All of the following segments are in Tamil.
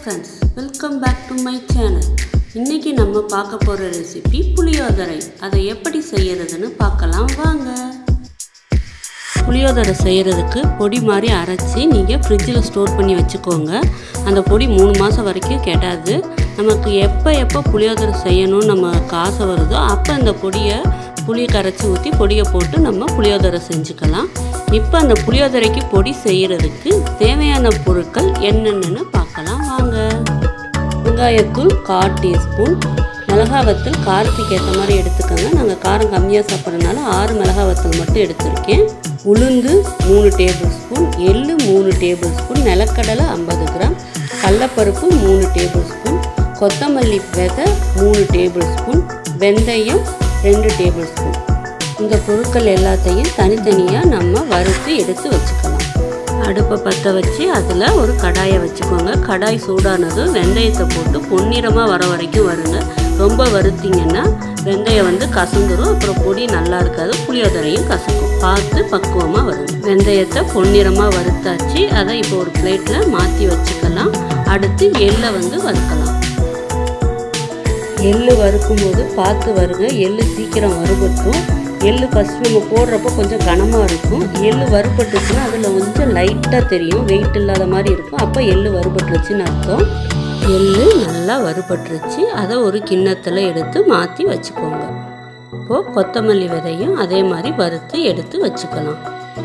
friends welcome back to my channel இன்றைக்கி நம்ம பார்க்க போகிற ரெசிபி புளியோதரை அதை எப்படி செய்யறதுன்னு பார்க்கலாம் வாங்க புளியோதரை செய்கிறதுக்கு பொடி மாதிரி அரைச்சி நீங்கள் ஃப்ரிட்ஜில் ஸ்டோர் பண்ணி வச்சுக்கோங்க அந்த பொடி மூணு மாதம் வரைக்கும் கெடாது நமக்கு எப்போ எப்போ புளியோதரை செய்யணும்னு நமக்கு ஆசை வருதோ அப்போ அந்த பொடியை புளியை கரைச்சி ஊற்றி பொடியை போட்டு நம்ம புளியோதரை செஞ்சுக்கலாம் இப்போ அந்த புளியோதரைக்கு பொடி செய்கிறதுக்கு தேவையான பொருட்கள் என்னென்னு பார்க்கலாம் வாங்க வெங்காயத்தூள் கால் டீஸ்பூன் மிளகாய் வத்தல் காரத்துக்கு ஏற்ற மாதிரி எடுத்துக்கோங்க நாங்கள் காரம் கம்மியாக சாப்பிட்றதுனால ஆறு மிளகாய் வத்தல் மட்டும் எடுத்திருக்கேன் உளுந்து மூணு டேபிள் ஸ்பூன் எள்ளு மூணு டேபிள் ஸ்பூன் நிலக்கடலை ஐம்பது கிராம் கடலப்பருப்பு மூணு டேபிள் ஸ்பூன் கொத்தமல்லி விதை மூணு டேபிள் ஸ்பூன் வெந்தயம் ரெண்டு டேபிள் ஸ்பூன் இந்த பொருட்கள் எல்லாத்தையும் தனித்தனியாக நம்ம வறுத்து எடுத்து வச்சுக்கலாம் அடுப்பை பற்ற வச்சு அதில் ஒரு கடாயை வச்சுக்கோங்க கடாய் சூடானதும் வெந்தயத்தை போட்டு பொன்னிறமாக வர வரைக்கும் வருங்க ரொம்ப வறுத்தீங்கன்னா வெந்தயம் வந்து கசந்துரும் அப்புறம் பொடி நல்லா இருக்காது புளியோதரையும் கசக்கும் பார்த்து பக்குவமாக வரும் வெந்தயத்தை பொன்னிறமாக வறுத்தாச்சு அதை இப்போ ஒரு பிளேட்டில் மாற்றி வச்சுக்கலாம் அடுத்து எள்ளை வந்து வறுக்கலாம் எள்ளு வறுக்கும்போது பார்த்து வருங்க எள்ளு சீக்கிரம் வறுபட்டும் எள்ளு ஃபஸ்ட் நம்ம போடுறப்போ கொஞ்சம் கனமாக இருக்கும் எள்ளு வறுபட்டுச்சுன்னா அதில் கொஞ்சம் லைட்டாக தெரியும் வெயிட் இல்லாத மாதிரி இருக்கும் அப்போ எள்ளு வறுபட்டுருச்சுன்னு அர்த்தம் எள்ளு நல்லா வறுபட்டுருச்சு அதை ஒரு கிண்ணத்தில் எடுத்து மாற்றி வச்சுக்கோங்க இப்போது கொத்தமல்லி விதையும் அதே மாதிரி வறுத்து எடுத்து வச்சுக்கலாம்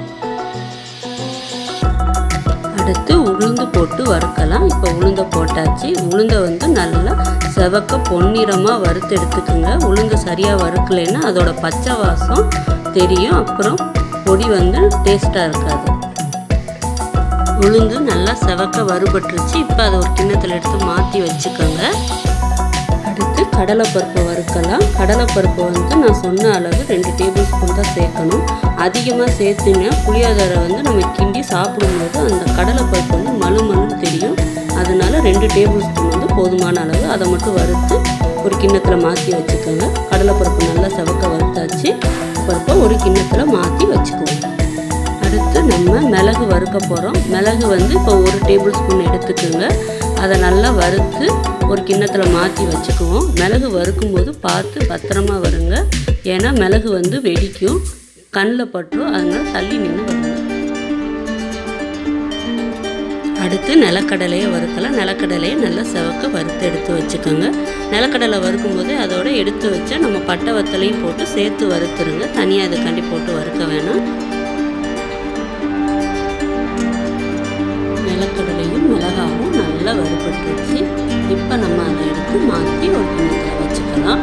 அடுத்து உளுந்து போட்டு வறுக்கலாம் இப்போ உளுந்தை போட்டாச்சு உளுந்தை வந்து நல்லா செவக்க பொன்னிறமாக வறுத்து எடுத்துக்கோங்க உளுந்து சரியாக வறுக்கலைன்னா அதோட பச்சை வாசம் தெரியும் அப்புறம் பொடி வந்து டேஸ்ட்டாக இருக்காது உளுந்து நல்லா செவக்க வறுபட்டுருச்சு இப்போ அதை ஒரு கிண்ணத்தில் எடுத்து மாற்றி வச்சுக்கோங்க அடுத்து கடலைப்பருப்பை வறுக்கலாம் கடலைப்பருப்பை வந்து நான் சொன்ன அளவு ரெண்டு டேபிள் ஸ்பூன் தான் சேர்க்கணும் அதிகமாக சேர்த்துன்னா புளியோதரை வந்து நம்ம கிண்டி சாப்பிடும்போது அந்த கடலைப்பருப்பு வந்து மலு மலுன்னு தெரியும் அதனால ரெண்டு டேபிள் ஸ்பூன் வந்து போதுமான அளவு அதை மட்டும் வறுத்து ஒரு கிண்ணத்தில் மாற்றி வச்சுக்கோங்க கடலைப்பருப்பு நல்லா செவக்க வறுத்தாச்சு பருப்பை ஒரு கிண்ணத்தில் மாற்றி வச்சுக்குவோம் அடுத்து நம்ம மிளகு வறுக்க போகிறோம் மிளகு வந்து இப்போ ஒரு டேபிள் ஸ்பூன் எடுத்துக்கோங்க அதை நல்லா வறுத்து ஒரு கிண்ணத்தில் மாற்றி வச்சுக்குவோம் மிளகு வறுக்கும்போது பார்த்து பத்திரமா வருங்க ஏன்னா மிளகு வந்து வெடிக்கும் கண்ணில் பட்டுரும் அதனால் தள்ளி நின்று வருங்க அடுத்து நிலக்கடலையை வறுக்கலாம் நிலக்கடலையை நல்லா செவக்க வறுத்து எடுத்து வச்சுக்கோங்க நிலக்கடலை வறுக்கும்போது அதோட எடுத்து வச்சா நம்ம பட்டை வத்தலையும் போட்டு சேர்த்து வறுத்துருங்க தனியாக இதுக்காண்டி போட்டு வறுக்க வேணாம் நிலக்கடலையும் மிளகாவும் நல்லா வறுபட்டுருச்சு இப்போ நம்ம அதை எடுத்து மாற்றி ஒரு கிண்ணத்தில் வச்சுக்கலாம்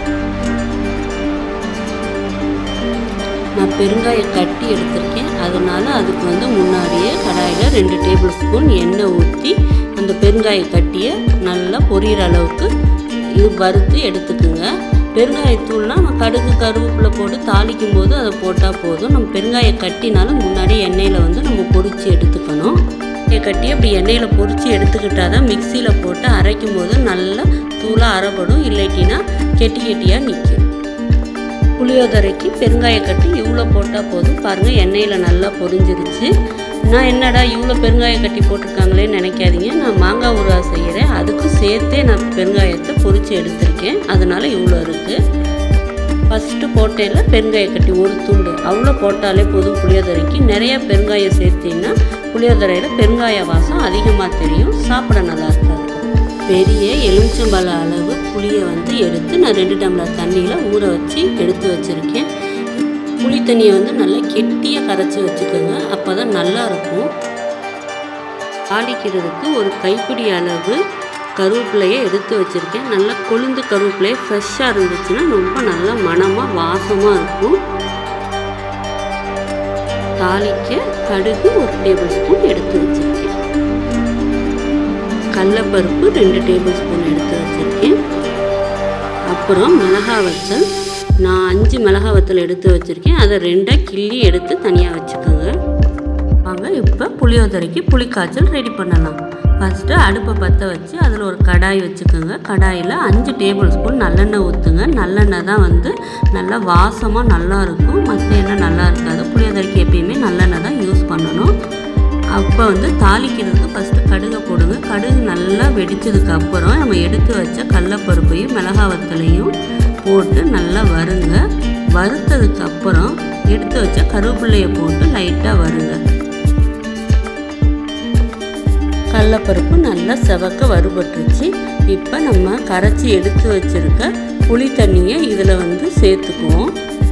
நான் பெருங்காய கட்டி எடுத்திருக்கேன் அதனால அதுக்கு வந்து முன்னாடியே கடாயில் ரெண்டு டேபிள் ஸ்பூன் எண்ணெய் ஊற்றி அந்த பெருங்காய கட்டியை நல்லா பொரியிற அளவுக்கு இது வறுத்து எடுத்துக்குங்க பெருங்காயத்தூள்னா நம்ம கடுகு கருவேப்பிலை போட்டு தாளிக்கும் போது அதை போட்டால் போதும் நம்ம பெருங்காய கட்டினாலும் முன்னாடி எண்ணெயில் வந்து நம்ம பொரித்து எடுத்துக்கணும் எண்ணெயை கட்டி அப்படி எண்ணெயில் பொரித்து எடுத்துக்கிட்டால் தான் மிக்சியில் போட்டு அரைக்கும் போது நல்லா தூளாக அரைப்படும் இல்லாட்டினா கெட்டி கெட்டியாக நிற்கும் புளியோதரைக்கு பெருங்காய கட்டி இவ்வளோ போட்டால் போதும் பாருங்கள் எண்ணெயில் நல்லா பொரிஞ்சிருச்சு நான் என்னடா இவ்வளோ பெருங்காய கட்டி போட்டிருக்காங்களேன்னு நினைக்காதீங்க நான் மாங்காய் ஊறுகாய் செய்கிறேன் அதுக்கும் சேர்த்தே நான் பெருங்காயத்தை பொரித்து எடுத்திருக்கேன் அதனால் இவ்வளோ இருக்குது ஃபஸ்ட்டு போட்டேன்ல பெருங்காய கட்டி ஒரு துண்டு அவ்வளோ போட்டாலே போதும் புளியோதரைக்கு நிறைய பெருங்காயம் சேர்த்தீங்கன்னா புளியோதரையில் பெருங்காய வாசம் அதிகமாக தெரியும் சாப்பிட நல்லா இருக்காது பெரிய எலுமிச்சம்பழ அளவு புளியை வந்து எடுத்து நான் ரெண்டு டம்ளர் தண்ணியில் ஊற வச்சு எடுத்து வச்சுருக்கேன் புளி தண்ணியை வந்து நல்லா கெட்டியாக கரைச்சி வச்சுக்கோங்க அப்போ தான் நல்லா இருக்கும் தாளிக்கிறதுக்கு ஒரு கைப்பிடி அளவு கருவேப்பிலையை எடுத்து வச்சுருக்கேன் நல்லா கொழுந்து கருவேப்பிலையை ஃப்ரெஷ்ஷாக இருந்துச்சுன்னா ரொம்ப நல்லா மணமாக வாசமாக இருக்கும் தாளிக்க கடுகு ஒரு டேபிள் ஸ்பூன் எடுத்து வச்சுருக்கேன் கடலப்பருப்பு ரெண்டு டேபிள் ஸ்பூன் எடுத்து வச்சுருக்கேன் அப்புறம் மிளகாய் வத்தல் நான் அஞ்சு மிளகாய் வத்தல் எடுத்து வச்சுருக்கேன் அதை ரெண்டாக கிள்ளி எடுத்து தனியாக வச்சுக்கோங்க வாங்க இப்போ புளியோதரைக்கு புளிக்காய்ச்சல் ரெடி பண்ணலாம் ஃபஸ்ட்டு அடுப்பை பற்ற வச்சு அதில் ஒரு கடாய் வச்சுக்கோங்க கடாயில் அஞ்சு டேபிள் ஸ்பூன் நல்லெண்ணெய் ஊற்றுங்க நல்லெண்ணெய் தான் வந்து நல்லா வாசமாக நல்லா இருக்கும் மற்ற எண்ணெய் நல்லா இருக்காது புளியோதரைக்கு எப்பயுமே நல்லெண்ணெய் தான் யூஸ் பண்ணணும் அப்போ வந்து தாளிக்கிறதுக்கு ஃபஸ்ட்டு கடுகை போடுங்க கடுகு நல்லா வெடித்ததுக்கு அப்புறம் நம்ம எடுத்து வச்ச கடலப்பருப்பையும் மிளகா வத்தலையும் போட்டு நல்லா வறுங்க வறுத்ததுக்கு அப்புறம் எடுத்து வச்ச கருவேப்பிலையை போட்டு லைட்டாக வறுங்க கடலப்பருப்பு நல்லா செவக்க வறுபட்டுருச்சு இப்போ நம்ம கரைச்சி எடுத்து வச்சுருக்க புளி தண்ணியை இதில் வந்து சேர்த்துக்குவோம்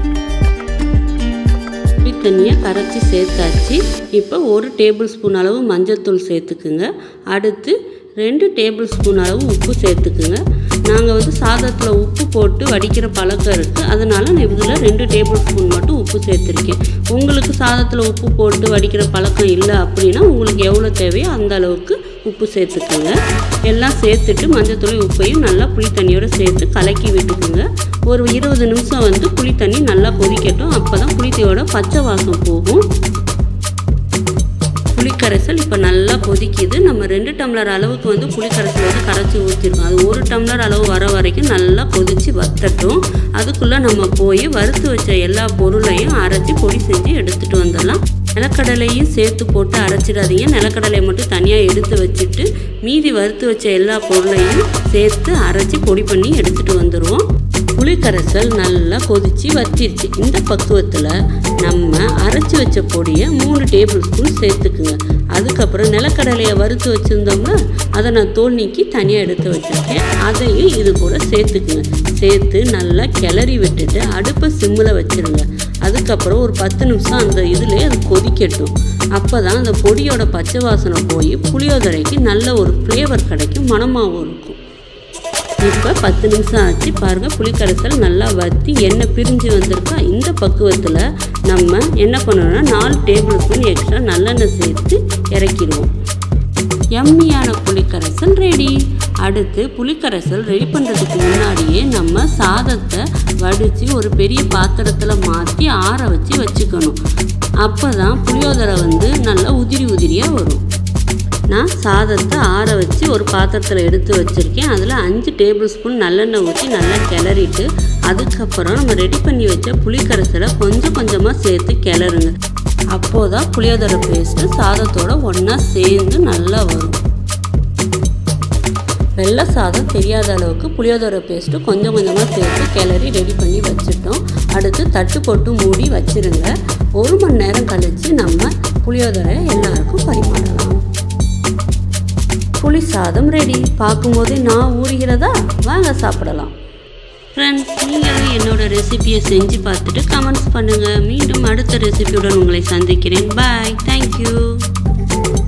புளி தண்ணியை கரைச்சி சேர்த்தாச்சு இப்போ ஒரு டேபிள் ஸ்பூன் அளவு மஞ்சள்தூள் சேர்த்துக்குங்க அடுத்து ரெண்டு டேபிள் ஸ்பூன் அளவு உப்பு சேர்த்துக்குங்க நாங்கள் வந்து சாதத்தில் உப்பு போட்டு வடிக்கிற பழக்கம் இருக்குது அதனால் நான் இதில் ரெண்டு டேபிள் ஸ்பூன் மட்டும் உப்பு சேர்த்துருக்கேன் உங்களுக்கு சாதத்தில் உப்பு போட்டு வடிக்கிற பழக்கம் இல்லை அப்படின்னா உங்களுக்கு எவ்வளோ தேவையோ அந்த அளவுக்கு உப்பு சேர்த்துக்குங்க எல்லாம் சேர்த்துட்டு மஞ்சத்தூள் உப்பையும் நல்லா புளி தண்ணியோடு சேர்த்து கலக்கி விட்டுக்குங்க ஒரு இருபது நிமிஷம் வந்து புளி தண்ணி நல்லா கொதிக்கட்டும் அப்போ தான் புளித்தையோட பச்சை வாசம் போகும் புளிக்கரைசல் இப்போ நல்லா கொதிக்குது நம்ம ரெண்டு டம்ளர் அளவுக்கு வந்து புளிக்கரைசல் வந்து கரைச்சி ஊற்றிருக்கோம் அது ஒரு டம்ளர் அளவு வர வரைக்கும் நல்லா கொதித்து வத்தட்டும் அதுக்குள்ளே நம்ம போய் வறுத்து வச்ச எல்லா பொருளையும் அரைச்சி பொடி செஞ்சு எடுத்துகிட்டு வந்துடலாம் நிலக்கடலையும் சேர்த்து போட்டு அரைச்சிடாதீங்க நிலக்கடலையை மட்டும் தனியாக எடுத்து வச்சுட்டு மீதி வறுத்து வச்ச எல்லா பொருளையும் சேர்த்து அரைச்சி பொடி பண்ணி எடுத்துகிட்டு வந்துடுவோம் புளிக்கரைசல் நல்லா கொதித்து வச்சிருச்சு இந்த பக்குவத்தில் நம்ம அரைச்சி வச்ச பொடியை மூணு டேபிள் ஸ்பூன் சேர்த்துக்குங்க அதுக்கப்புறம் நிலக்கடலையை வறுத்து வச்சுருந்தோம்னா அதை நான் தோல் நீக்கி தனியாக எடுத்து வச்சுருக்கேன் அதையும் இது கூட சேர்த்துக்குங்க சேர்த்து நல்லா கிளறி விட்டுட்டு அடுப்பை சிம்மில் வச்சுருங்க அதுக்கப்புறம் ஒரு பத்து நிமிஷம் அந்த இதிலே அது கொதிக்கட்டும் அப்போ தான் அந்த பொடியோட பச்சை வாசனை போய் புளியோதரைக்கு நல்ல ஒரு ஃப்ளேவர் கிடைக்கும் மணமாகவும் இருக்கும் இப்போ பத்து நிமிஷம் ஆச்சு பாருங்கள் புளிக்கரைசல் நல்லா வற்றி எண்ணெய் பிரிஞ்சு வந்திருக்கா இந்த பக்குவத்தில் நம்ம என்ன பண்ணணும்னா நாலு டேபிள் ஸ்பூன் எக்ஸ்ட்ரா நல்லெண்ணெய் சேர்த்து இறக்கிடுவோம் எம்மியான புளிக்கரைசல் ரெடி அடுத்து புளிக்கரைசல் ரெடி பண்ணுறதுக்கு முன்னாடியே நம்ம சாதத்தை வடித்து ஒரு பெரிய பாத்திரத்தில் மாற்றி ஆற வச்சு வச்சுக்கணும் அப்போ தான் புளியோதரை வந்து நல்லா உதிரி உதிரியாக வரும் நான் சாதத்தை ஆற வச்சு ஒரு பாத்திரத்தில் எடுத்து வச்சுருக்கேன் அதில் அஞ்சு டேபிள் ஸ்பூன் நல்லெண்ணெய் ஊற்றி நல்லா கிளறிட்டு அதுக்கப்புறம் நம்ம ரெடி பண்ணி வச்ச புளிக்கரைசலை கொஞ்சம் கொஞ்சமாக சேர்த்து கிளறுங்க அப்போது தான் புளியோதரை பேஸ்ட்டு சாதத்தோட ஒன்றா சேர்ந்து நல்லா வரும் வெள்ளை சாதம் தெரியாத அளவுக்கு புளியோதரை பேஸ்ட்டு கொஞ்சம் கொஞ்சமாக சேர்த்து கிளறி ரெடி பண்ணி வச்சுட்டோம் அடுத்து தட்டு போட்டு மூடி வச்சிருங்க ஒரு மணி நேரம் கழித்து நம்ம புளியோதரை எல்லாருக்கும் பரிமாறலாம் புளி சாதம் ரெடி பார்க்கும்போதே நான் ஊறுகிறதா வாங்க சாப்பிடலாம் ஃப்ரெண்ட்ஸ் நீங்களும் என்னோட ரெசிபியை செஞ்சு பார்த்துட்டு கமெண்ட்ஸ் பண்ணுங்கள் மீண்டும் அடுத்த ரெசிபியுடன் உங்களை சந்திக்கிறேன் பாய் தேங்க்யூ